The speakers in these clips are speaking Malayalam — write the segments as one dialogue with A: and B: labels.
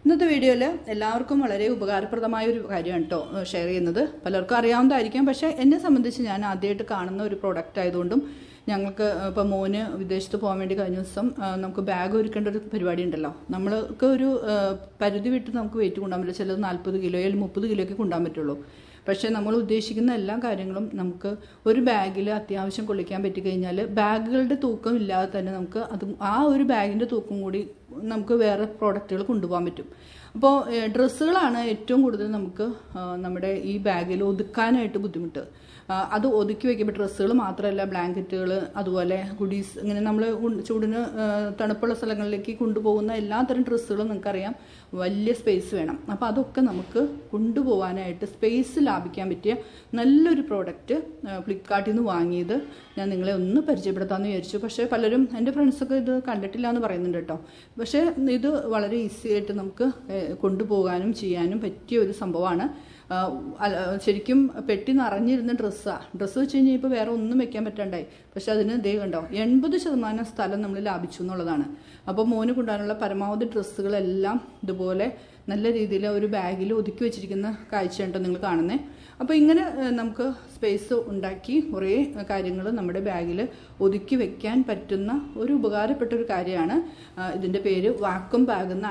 A: ഇന്നത്തെ വീഡിയോയിൽ എല്ലാവർക്കും വളരെ ഉപകാരപ്രദമായ ഒരു കാര്യമാണ് കേട്ടോ ഷെയർ ചെയ്യുന്നത് പലർക്കും അറിയാവുന്നതായിരിക്കാം പക്ഷേ എന്നെ സംബന്ധിച്ച് ഞാൻ ആദ്യമായിട്ട് കാണുന്ന ഒരു പ്രോഡക്റ്റ് ആയതുകൊണ്ടും ഞങ്ങൾക്ക് ഇപ്പോൾ മോന് വിദേശത്ത് പോകാൻ വേണ്ടി കഴിഞ്ഞ ദിവസം ആ, നമുക്ക് ബാഗ് ഒരുക്കേണ്ട ഒരു പരിപാടി ഉണ്ടല്ലോ നമ്മൾക്ക് ഒരു ആ, പരിധി വിട്ട് നമുക്ക് വെയിറ്റ് കൊണ്ടാൻ പറ്റില്ല ചിലത് നാൽപ്പത് കിലോ അല്ലെങ്കിൽ മുപ്പത് കിലോയ്ക്ക് കൊണ്ടാൻ പറ്റുള്ളൂ പക്ഷേ നമ്മൾ ഉദ്ദേശിക്കുന്ന എല്ലാ കാര്യങ്ങളും നമുക്ക് ഒരു ബാഗിൽ അത്യാവശ്യം കൊള്ളിക്കാൻ പറ്റിക്കഴിഞ്ഞാൽ ബാഗുകളുടെ തൂക്കം ഇല്ലാതെ തന്നെ നമുക്ക് അത് ആ ഒരു ബാഗിൻ്റെ തൂക്കം കൂടി നമുക്ക് വേറെ പ്രോഡക്റ്റുകൾ കൊണ്ടുപോകാൻ പറ്റും അപ്പോൾ ഡ്രസ്സുകളാണ് ഏറ്റവും കൂടുതൽ നമുക്ക് ആ, നമ്മുടെ ഈ ബാഗിൽ ഒതുക്കാനായിട്ട് ബുദ്ധിമുട്ട് ആ, അത് ഒതുക്കി വയ്ക്കുമ്പോൾ ഡ്രസ്സുകൾ മാത്രമല്ല ബ്ലാങ്കറ്റുകൾ അതുപോലെ ഗുഡീസ് ഇങ്ങനെ നമ്മൾ ചൂടിന് ആ, തണുപ്പുള്ള സ്ഥലങ്ങളിലേക്ക് കൊണ്ടുപോകുന്ന എല്ലാത്തരം ഡ്രസ്സുകളും നിങ്ങൾക്കറിയാം വലിയ സ്പേസ് വേണം അപ്പോൾ അതൊക്കെ നമുക്ക് കൊണ്ടുപോകാനായിട്ട് സ്പേസ് ലാഭിക്കാൻ പറ്റിയ നല്ലൊരു പ്രോഡക്റ്റ് ഫ്ലിപ്കാർട്ടിൽ നിന്ന് വാങ്ങിയത് ഞാൻ നിങ്ങളെ ഒന്ന് പരിചയപ്പെടുത്താമെന്ന് വിചാരിച്ചു പക്ഷേ പലരും എൻ്റെ ഫ്രണ്ട്സൊക്കെ ഇത് കണ്ടിട്ടില്ല എന്ന് പറയുന്നുണ്ട് കേട്ടോ പക്ഷേ ഇത് വളരെ ഈസി ആയിട്ട് നമുക്ക് ഏഹ്, കൊണ്ടുപോകാനും ചെയ്യാനും പറ്റിയ ഒരു സംഭവമാണ് ആ, അല്ല, ശരിക്കും പെട്ടി നിറഞ്ഞിരുന്ന ഡ്രസ്സാണ് ഡ്രസ്സ് വെച്ച് കഴിഞ്ഞാൽ ഇപ്പോൾ വേറെ ഒന്നും വെക്കാൻ പറ്റണ്ടായി പക്ഷെ അതിന് ദേ കണ്ടോ എൺപത് ശതമാനം സ്ഥലം നമ്മൾ ലാഭിച്ചു എന്നുള്ളതാണ് അപ്പോൾ മോന് കൊണ്ടുപോകാനുള്ള പരമാവധി ഡ്രസ്സുകളെല്ലാം ഇതുപോലെ നല്ല രീതിയിൽ ഒരു ബാഗിൽ ഒതുക്കി വെച്ചിരിക്കുന്ന കാഴ്ചയുണ്ടോ നിങ്ങൾ കാണുന്നത് അപ്പോൾ ഇങ്ങനെ ഏഹ്, നമുക്ക് സ്പേസ് ഉണ്ടാക്കി കുറേ കാര്യങ്ങൾ നമ്മുടെ ബാഗിൽ ഒതുക്കി വെക്കാൻ പറ്റുന്ന ഒരു ഉപകാരപ്പെട്ട ഒരു കാര്യമാണ് ആ, ഇതിൻ്റെ പേര് വാക്വം ബാഗ് എന്നാണ്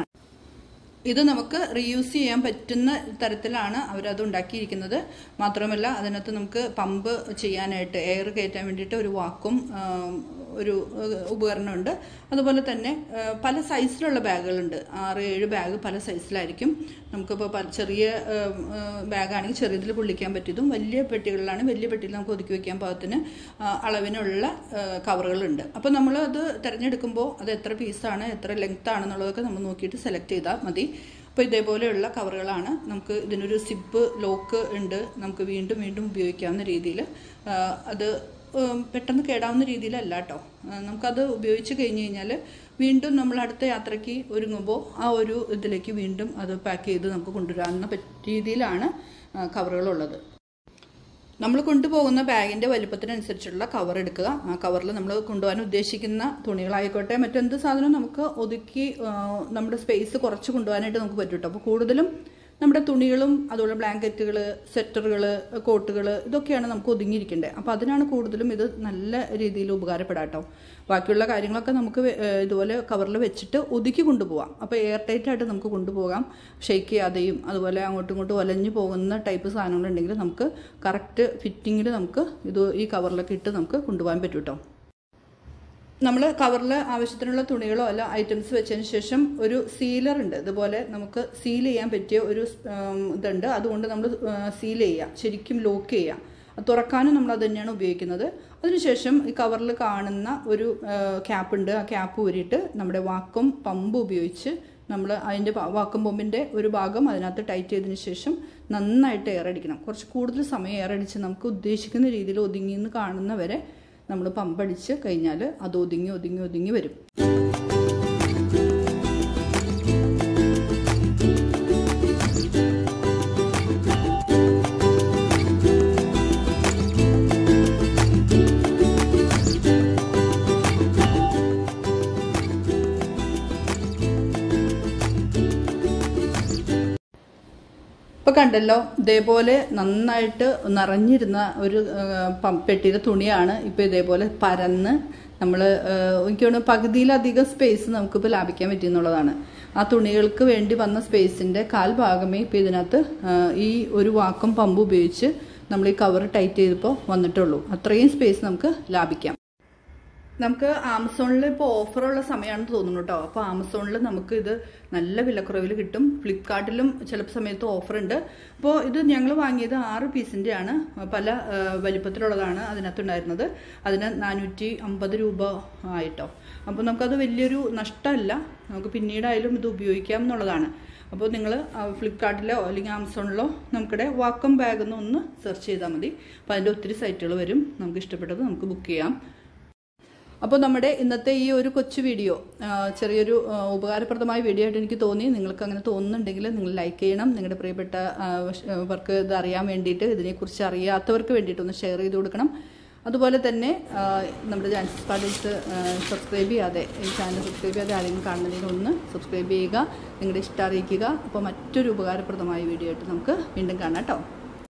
A: ഇത് നമുക്ക് റീയൂസ് ചെയ്യാൻ പറ്റുന്ന തരത്തിലാണ് അവരത് ഉണ്ടാക്കിയിരിക്കുന്നത് മാത്രമല്ല അതിനകത്ത് നമുക്ക് പമ്പ് ചെയ്യാനായിട്ട് എയർ കയറ്റാൻ വേണ്ടിയിട്ട് ഒരു വാക്കും ഒരു ഏഹ്, ഉപകരണമുണ്ട് അതുപോലെ തന്നെ ഏഹ്, പല സൈസിലുള്ള ബാഗുകളുണ്ട് ആറ് ഏഴ് ബാഗ് പല സൈസിലായിരിക്കും നമുക്കിപ്പോൾ പല ചെറിയ ബാഗാണെങ്കിൽ ചെറിയതിൽ കൊള്ളിക്കാൻ പറ്റിയതും വലിയ പെട്ടികളിലാണ് വലിയ പെട്ടിയിൽ നമുക്ക് ഒതുക്കി വെക്കാൻ പാകത്തിന് ആ, അളവിനുള്ള ഏഹ്, കവറുകളുണ്ട് അപ്പോൾ നമ്മൾ അത് തിരഞ്ഞെടുക്കുമ്പോൾ അത് എത്ര പീസാണ് എത്ര ലെങ്ത് ആണെന്നുള്ളതൊക്കെ നമ്മൾ നോക്കിയിട്ട് സെലക്ട് ചെയ്താൽ മതി അപ്പോൾ ഇതേപോലെയുള്ള കവറുകളാണ് നമുക്ക് ഇതിനൊരു സിപ്പ് ലോക്ക് ഉണ്ട് നമുക്ക് വീണ്ടും വീണ്ടും ഉപയോഗിക്കാവുന്ന രീതിയിൽ അത് ഉം, പെട്ടെന്ന് കേടാവുന്ന രീതിയിലല്ല കേട്ടോ ആ, നമുക്കത് ഉപയോഗിച്ച് കഴിഞ്ഞ് കഴിഞ്ഞാൽ വീണ്ടും നമ്മൾ അടുത്ത യാത്രയ്ക്ക് ഒരുങ്ങുമ്പോൾ ആ ഒരു ഇതിലേക്ക് വീണ്ടും അത് പാക്ക് ചെയ്ത് നമുക്ക് കൊണ്ടുവരാവുന്ന പറ്റ- രീതിയിലാണ് ആ, കവറുകളുള്ളത് നമ്മൾ കൊണ്ടുപോകുന്ന ബാഗിന്റെ വലുപ്പത്തിനനുസരിച്ചുള്ള കവർ എടുക്കുക ആ കവറിൽ നമ്മൾ കൊണ്ടുപോകാൻ ഉദ്ദേശിക്കുന്ന തുണികളായിക്കോട്ടെ മറ്റെന്ത് സാധനം നമുക്ക് ഒതുക്കി ആ, നമ്മുടെ സ്പേസ് കുറച്ച് കൊണ്ടുപോകാനായിട്ട് നമുക്ക് പറ്റും കേട്ടോ അപ്പോൾ കൂടുതലും നമ്മുടെ തുണികളും അതുപോലെ ബ്ലാങ്കറ്റുകൾ സ്വെറ്ററുകൾ കോട്ടുകൾ ഇതൊക്കെയാണ് നമുക്ക് ഒതുങ്ങിയിരിക്കേണ്ടത് അപ്പോൾ അതിനാണ് കൂടുതലും ഇത് നല്ല രീതിയിൽ ഉപകാരപ്പെടാം കേട്ടോ ബാക്കിയുള്ള കാര്യങ്ങളൊക്കെ നമുക്ക് വെ- ഏഹ് ഇതുപോലെ കവറിൽ വെച്ചിട്ട് ഒതുക്കി കൊണ്ടുപോകാം അപ്പോൾ എയർ ടൈറ്റ് ആയിട്ട് നമുക്ക് കൊണ്ടുപോകാം ഷെയ്ക്ക് ചെയ്യാതെയും അതുപോലെ അങ്ങോട്ടും ഇങ്ങോട്ടും ഒലഞ്ഞു പോകുന്ന ടൈപ്പ് സാധനങ്ങളുണ്ടെങ്കിൽ നമുക്ക് കറക്റ്റ് ഫിറ്റിങ്ങിൽ നമുക്ക് ഇത് ഈ കവറിലൊക്കെ ഇട്ട് നമുക്ക് കൊണ്ടുപോകാൻ പറ്റും കേട്ടോ നമ്മൾ കവറിൽ ആവശ്യത്തിനുള്ള തുണികളോ അല്ല ഐറ്റംസ് വെച്ചതിന് ശേഷം ഒരു സീലർ ഉണ്ട് ഇതുപോലെ നമുക്ക് സീൽ ചെയ്യാൻ പറ്റിയ ഒരു ഉം, ഇതുണ്ട് അതുകൊണ്ട് നമ്മൾ സീൽ ചെയ്യുക ശരിക്കും ലോക്ക് ചെയ്യുക അത് തുറക്കാനും നമ്മൾ അത് തന്നെയാണ് ഉപയോഗിക്കുന്നത് അതിനുശേഷം ഈ കവറിൽ കാണുന്ന ഒരു ക്യാപ്പ് ഉണ്ട് ആ ക്യാപ്പ് ഊരിയിട്ട് നമ്മുടെ വാക്കും പമ്പ് ഉപയോഗിച്ച് നമ്മൾ അതിൻ്റെ വാക്കും പമ്പിൻ്റെ ഒരു ഭാഗം അതിനകത്ത് ടൈറ്റ് ചെയ്തതിന് ശേഷം നന്നായിട്ട് എയർ അടിക്കണം കുറച്ച് കൂടുതൽ സമയം എയർ അടിച്ച് നമുക്ക് ഉദ്ദേശിക്കുന്ന രീതിയിൽ ഒതുങ്ങിയെന്ന് കാണുന്നവരെ നമ്മൾ പമ്പടിച്ച് കഴിഞ്ഞാൽ അത് ഒതുങ്ങി ഒതുങ്ങി ഒതുങ്ങി വരും ഇപ്പൊ കണ്ടല്ലോ ഇതേപോലെ നന്നായിട്ട് നിറഞ്ഞിരുന്ന ഒരു ആ, പം- പെട്ടിയുടെ തുണിയാണ് ഇപ്പൊ ഇതേപോലെ പരന്ന് നമ്മൾ എനിക്ക് തോന്നുന്നു പകുതിയിലധികം സ്പേസ് നമുക്കിപ്പോൾ ലാഭിക്കാൻ പറ്റിയെന്നുള്ളതാണ് ആ തുണികൾക്ക് വേണ്ടി വന്ന സ്പേസിന്റെ കാൽ ഭാഗമേ ഇപ്പൊ ഇതിനകത്ത് ആ, ഈ ഒരു വാക്കം പമ്പ് ഉപയോഗിച്ച് നമ്മൾ ഈ കവർ ടൈറ്റ് ചെയ്തപ്പോൾ വന്നിട്ടുള്ളൂ അത്രയും സ്പേസ് നമുക്ക് ലാഭിക്കാം നമുക്ക് ആമസോണിൽ ഇപ്പോൾ ഓഫറുള്ള സമയമാണെന്ന് തോന്നുന്നു കേട്ടോ അപ്പോൾ ആമസോണിൽ നമുക്ക് ഇത് നല്ല വിലക്കുറവിൽ കിട്ടും ഫ്ലിപ്കാർട്ടിലും ചില സമയത്ത് ഓഫർ ഉണ്ട് അപ്പോൾ ഇത് ഞങ്ങൾ വാങ്ങിയത് ആറ് പീസിൻ്റെ ആണ് പല ആ, വലിപ്പത്തിലുള്ളതാണ് അതിനകത്തുണ്ടായിരുന്നത് അതിന് നാനൂറ്റി അമ്പത് രൂപ ആയിട്ടോ അപ്പോൾ നമുക്കത് വലിയൊരു നഷ്ടമല്ല നമുക്ക് പിന്നീടായാലും ഇത് ഉപയോഗിക്കാം എന്നുള്ളതാണ് അപ്പോൾ നിങ്ങൾ ഫ്ലിപ്കാർട്ടിലോ അല്ലെങ്കിൽ ആമസോണിലോ നമുക്കിടെ വാക്കം ബാഗ് എന്ന് ഒന്ന് സെർച്ച് ചെയ്താൽ മതി അപ്പോൾ അതിൻ്റെ ഒത്തിരി സൈറ്റുകൾ വരും നമുക്ക് ഇഷ്ടപ്പെട്ടത് നമുക്ക് ബുക്ക് ചെയ്യാം അപ്പോൾ നമ്മുടെ ഇന്നത്തെ ഈ ഒരു കൊച്ചു വീഡിയോ ആ, ചെറിയൊരു ആ, ഉപകാരപ്രദമായ വീഡിയോ ആയിട്ട് എനിക്ക് തോന്നി നിങ്ങൾക്ക് അങ്ങനെ തോന്നുന്നുണ്ടെങ്കിൽ നിങ്ങൾ ലൈക്ക് ചെയ്യണം നിങ്ങളുടെ പ്രിയപ്പെട്ട ആ, വർക്ക് ഇത് അറിയാൻ വേണ്ടിയിട്ട് ഇതിനെക്കുറിച്ച് അറിയാത്തവർക്ക് വേണ്ടിയിട്ട് ഒന്ന് ഷെയർ ചെയ്ത് കൊടുക്കണം അതുപോലെ തന്നെ ആ, നമ്മുടെ ജാൻസിസ് പാഡൽസ് സബ്സ്ക്രൈബ് ചെയ്യാതെ ഈ ചാനൽ സബ്സ്ക്രൈബ് ചെയ്യാതെ ആരെങ്കിലും കാണുന്നതിന് ഒന്ന് സബ്സ്ക്രൈബ് ചെയ്യുക നിങ്ങളുടെ ഇഷ്ടം അറിയിക്കുക അപ്പോൾ മറ്റൊരു ഉപകാരപ്രദമായ വീഡിയോ ആയിട്ട് നമുക്ക് വീണ്ടും കാണാം കേട്ടോ